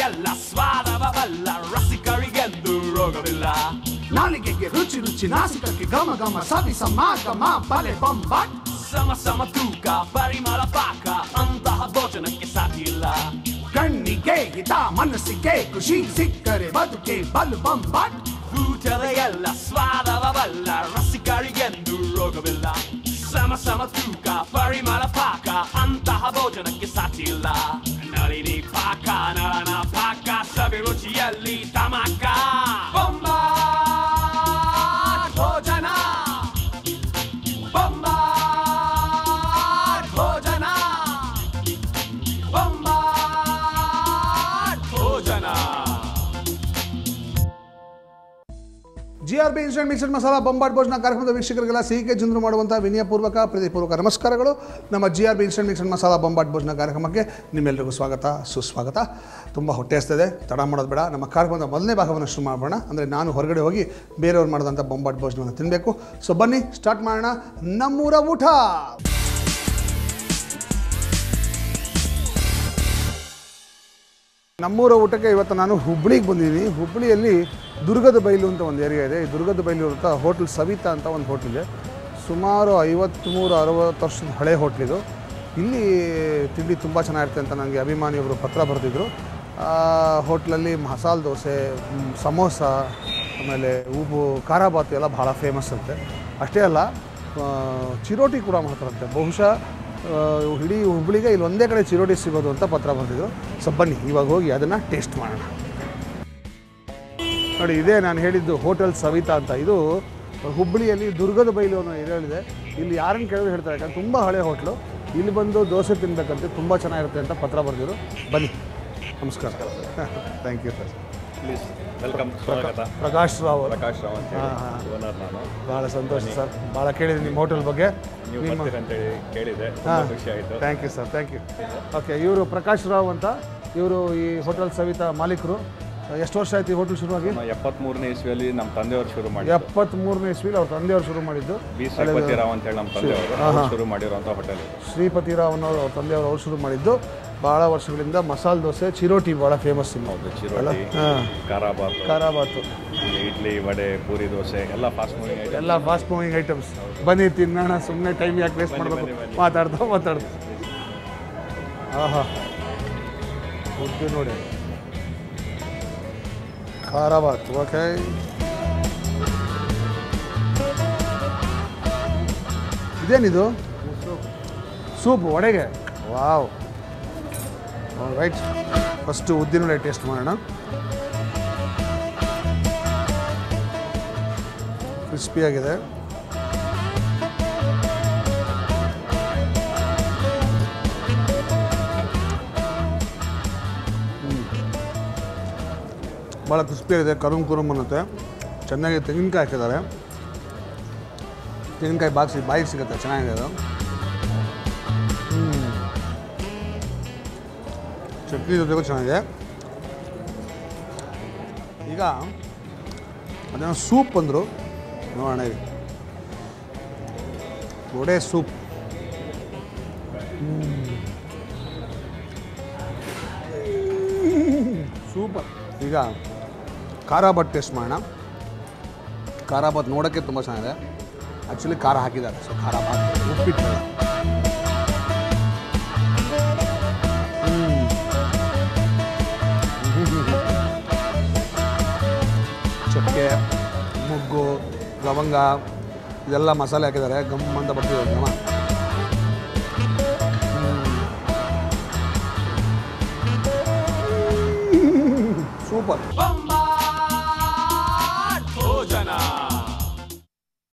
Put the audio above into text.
ಎಲ್ಲ ಸ್ವಾದವ ಬಲ್ಲ ರಸಿಕರಿಗೆಂದು ರೋಗವಿಲ್ಲ ನಾಲಿಗೆಗೆ ರುಚಿ ರುಚಿ ನಾಸಿಕಕ್ಕೆ ಘಮ ಘಮ ಸವಿ ಸಮಾಗಮ ಬಲೆ ಬೊಂಬಾಟ್ ಸಮ ಸಮ ತೂಕ ಪರಿಮಳ ಪಾಕ ಅಂತಹ ಭೋಜನಕ್ಕೆ ಸಾಟಿಲ್ಲ ಕಣ್ಣಿಗೆ ಹಿತ ಮನಸ್ಸಿಗೆ ಖುಷಿ ಸಿಕ್ಕರೆ ಬದುಕೆ ಬಲು ಬೊಂಬಾಟ್ ಊಟದ ಎಲ್ಲ ಸ್ವಾದವ ಬಲ್ಲ ರಸಿಕರಿಗೆಂದು ರೋಗವಿಲ್ಲ ಸಮ ಸಮ ತೂಕ ಪರಿಮಳ ಪಾಕ ಅಂತಹ ಭೋಜನಕ್ಕೆ ಸಾಟಿಲ್ಲ ನಳಿನಿ ಪಾಕ ನಳನ ಪಾಕ ಸವಿ ರುಚಿಯಲ್ಲಿ ತಮಕ ಬೊಂಬಾ Bhojana Bomba Bhojana Bomba Bhojana G R B instant mixed masala Bombat Bhojana ಕಾರ್ಯಕ್ರಮದ ವೀಕ್ಷಕರಿಗೆಲ್ಲ ಸಿಹಿಗೆ ಚಂದ್ರು ಮಾಡುವಂಥ ವಿನಯಪೂರ್ವಕ ಪ್ರೀತಿಪೂರ್ವಕ ನಮಸ್ಕಾರಗಳು ನಮ್ಮ G R B instant mixed masala Bombat Bhojana ಕಾರ್ಯಕ್ರಮಕ್ಕೆ ನಿಮ್ಮೆಲ್ಲರಿಗೂ ಸ್ವಾಗತ ಸುಸ್ವಾಗತ ತುಂಬ ಹೊಟ್ಟೆ ಹಸ್ತಿದೆ ತಡ ಮಾಡೋದು ಬೇಡ ನಮ್ಮ ಕಾರ್ಯಕ್ರಮದ ಮೊದಲನೇ ಭಾಗವನ್ನು ಶುರು ಮಾಡೋಣ ಅಂದರೆ ನಾನು ಹೊರಗಡೆ ಹೋಗಿ ಬೇರೆಯವ್ರು ಮಾಡಿದಂಥ ಬೊಂಬಾಟ್ ಭೋಜನವನ್ನು ತಿನ್ನಬೇಕು ಸೊ ಬನ್ನಿ ಸ್ಟಾರ್ಟ್ ಮಾಡೋಣ ನಮ್ಮೂರ ಊಟ ನಮ್ಮೂರ ಊಟಕ್ಕೆ ಇವತ್ತು ನಾನು ಹುಬ್ಳಿಗೆ ಬಂದಿದ್ದೀನಿ ಹುಬ್ಳಿಯಲ್ಲಿ ದುರ್ಗದ ಬೈಲು ಅಂತ ಒಂದು ಏರಿಯಾ ಇದೆ ಈ ದುರ್ಗದ ಬೈಲು ಅಂತ ಹೋಟ್ಲ್ ಸವಿತಾ ಅಂತ ಒಂದು ಹೋಟ್ಲಿದೆ ಸುಮಾರು ಐವತ್ತ್ಮೂರು ಅರವತ್ತು ವರ್ಷದ ಹಳೆ ಹೋಟ್ಲಿದು ಇಲ್ಲಿ ತಿಂಡಿ ತುಂಬ ಚೆನ್ನಾಗಿರುತ್ತೆ ಅಂತ ನನಗೆ ಅಭಿಮಾನಿಯವರು ಪತ್ರ ಬರೆದಿದ್ರು ಆ ಹೋಟ್ಲಲ್ಲಿ ಮಸಾಲೆ ದೋಸೆ ಮ್, ಸಮೋಸ ಆಮೇಲೆ ಉಪ್ಪು ಖಾರ ಬಾತು ಎಲ್ಲ ಭಾಳ ಫೇಮಸ್ ಅಂತೆ ಅಷ್ಟೇ ಅಲ್ಲ ಆ, ಚಿರೋಟಿ ಕೂಡ ಮಾಡ್ತಾರಂತೆ ಬಹುಶಃ ಆ, ಇಡೀ ಹುಬ್ಳಿಗೆ ಇಲ್ಲಿ ಒಂದೇ ಕಡೆ ಚಿರೋಟಿ ಸಿಗೋದು ಅಂತ ಪತ್ರ ಬಂದಿದ್ರು ಸೊ ಬನ್ನಿ ಇವಾಗ ಹೋಗಿ ಅದನ್ನು ಟೇಸ್ಟ್ ಮಾಡೋಣ ನೋಡಿ ಇದೇ ನಾನು ಹೇಳಿದ್ದು ಹೋಟೆಲ್ ಸವಿತಾ ಅಂತ ಇದು ಹುಬ್ಬಳ್ಳಿಯಲ್ಲಿ ದುರ್ಗದ ಬೈಲು ಅನ್ನೋ ಏರಿಯಾಲಿದೆ ಇಲ್ಲಿ ಯಾರನ್ನು ಕೇಳಿದ್ರು ಹೇಳ್ತಾರೆ ಯಾಕಂದ್ರೆ ತುಂಬ ಹಳೆ ಹೋಟ್ಲು ಇಲ್ಲಿ ಬಂದು ದೋಸೆ ತಿನ್ಬೇಕಂತೆ ತುಂಬ ಚೆನ್ನಾಗಿರುತ್ತೆ ಅಂತ ಪತ್ರ ಬರೆದಿದ್ರು ಬನ್ನಿ ನಮಸ್ಕಾರ thank you sir please welcome ಸ್ವಾಗತ ಪ್ರಕಾಶ್ ರಾವ್ ಅವರು. ಪ್ರಕಾಶ್ ರಾವ್ ಅಂತ ಹಾಂ ಹಾಂ ಹೇಳಿ ಓನರ್ ನಾನು ಭಾಳ ಸಂತೋಷ ಸರ್ ಭಾಳ ಕೇಳಿದ್ದೀನಿ ನಿಮ್ಮ ಹೋಟೆಲ್ ಬಗ್ಗೆ ನೀವು ನಿಮ್ಮ ಬರ್ತೀರ ಅಂತ ಹೇಳಿ ಕೇಳಿದೆ ತುಂಬ ಹಾಂ ಖುಷಿ ಆಯಿತು thank you sir thank you okay ಇವರು ಪ್ರಕಾಶ್ ರಾವ್ ಅಂತ ಇವರು ಈ ಹೋಟೆಲ್ ಸವಿತಾ ಮಾಲೀಕರು ಎಷ್ಟು ವರ್ಷ ಆಯ್ತು ಈ ಹೋಟೆಲ್ ಶುರುವಾಗಿ ಎಪ್ಪತ್ಮೂರನೇ ಇಸ್ವಿಯಲ್ಲಿ ನಮ್ಮ ತಂದೆಯವರು ಶುರು ಮಾಡಿದ್ದು ಎಪ್ಪತ್ತ್ಮೂರನೇ ಇಸ್ವಿಲಿ ಅವ್ರ ತಂದೆಯವರು ಶುರು ಮಾಡಿದ್ದು ಬಿ ಶ್ರೀಪತಿ ರಾವ್ ಅಂತ ಹೇಳಿ ನಮ್ಮ ತಂದೆಯವರು ಅವ್ರು ಶುರು ಮಾಡಿರೋಂಥ ಹೋಟೆಲ್ ಇದು ಶ್ರೀಪತಿ ರಾವ್ ಅನ್ನೋರು ಅವ್ರ ತಂದೆಯವರು ಅವ್ರು ಶುರು ಮಾಡಿದ್ದು ಭಾಳ ವರ್ಷಗಳಿಂದ ಮಸಾಲೆ ದೋಸೆ ಚಿರೋಟಿ ಭಾಳ ಫೇಮಸ್ ಇಲ್ಲಿ ಹೌದು ಚಿರೋಟಿ ಹಾಂ ಖಾರಾಬಾತು ಖಾರಾಬಾತು ಇಡ್ಲಿ ವಡೆ ಪೂರಿ ದೋಸೆ ಎಲ್ಲ ಫಾಸ್ಟ್ ಮೂವಿಂಗ್ ಐಟಮ್ ಎಲ್ಲ ಫಾಸ್ಟ್ ಮೂವಿಂಗ್ ಐಟಮ್ಸ್ ಬನ್ನಿ ತಿನ್ನೋಣ ಸುಮ್ಮನೆ ಟೈಮ್ ಯಾಕೆ ವೇಸ್ಟ್ ಮಾಡಬೇಕು ಮಾತಾಡ್ತಾ ಮಾತಾಡ್ತಾ ಆಹಾ ಉದ್ದು ನೋಡಿ ಖಾರಾಬಾತ್ ಓಕೆ ಇದೇನಿದು ಸೂಪ್ ಒಡೆಗೆ ವಾವ್ ರೈಟ್ ಫಸ್ಟು ಉದ್ದಿನ ಟೇಸ್ಟ್ ಮಾಡೋಣ ಕ್ರಿಸ್ಪಿಯಾಗಿದೆ ಭಾಳ ಕ್ರಿಸ್ಪಿಯಾಗಿದೆ ಕರುಮ್ ಕುರುಮ್ ಅನ್ನತ್ತೆ ಚೆನ್ನಾಗಿ ತೆಂಗಿನಕಾಯಿ ಹಾಕಿದ್ದಾರೆ ತೆಂಗಿನಕಾಯಿ ಬಾಕ್ಸಿ ಬಾಯಿಗೆ ಸಿಗುತ್ತೆ ಚೆನ್ನಾಗಿದೆ ಅದು ಹ್ಮ್. ಚಟ್ನಿ ಜೊತೆಗೂ ಚೆನ್ನಾಗಿದೆ ಈಗ ಅದೇನೋ ಸೂಪ್ ಅಂದರು ನೋಡೋಣ ಈಗ ವಡೆ ಸೂಪ್ ಸೂಪರ್ ಈಗ ಖಾರ ಬಟ್ ಟೇಸ್ಟ್ ಮಾಡೋಣ ಖಾರ ಬಾತ್ ನೋಡೋಕ್ಕೆ ತುಂಬ ಚೆನ್ನಾಗಿದೆ ಆ್ಯಕ್ಚುಲಿ ಖಾರ ಹಾಕಿದ್ದಾರೆ ಸೊ ಖಾರ ಬಾತ್ ಉಪ್ಪಿಟ್ಟು ಹ್ಮ್. ಚಕ್ಕೆ ಮೊಗ್ಗು ಲವಂಗ ಇದೆಲ್ಲ ಮಸಾಲೆ ಹಾಕಿದ್ದಾರೆ ಗಮ್ ಅಂತ ಬರ್ತಿದೆ ಘಮ ಸೂಪರ್ Bomba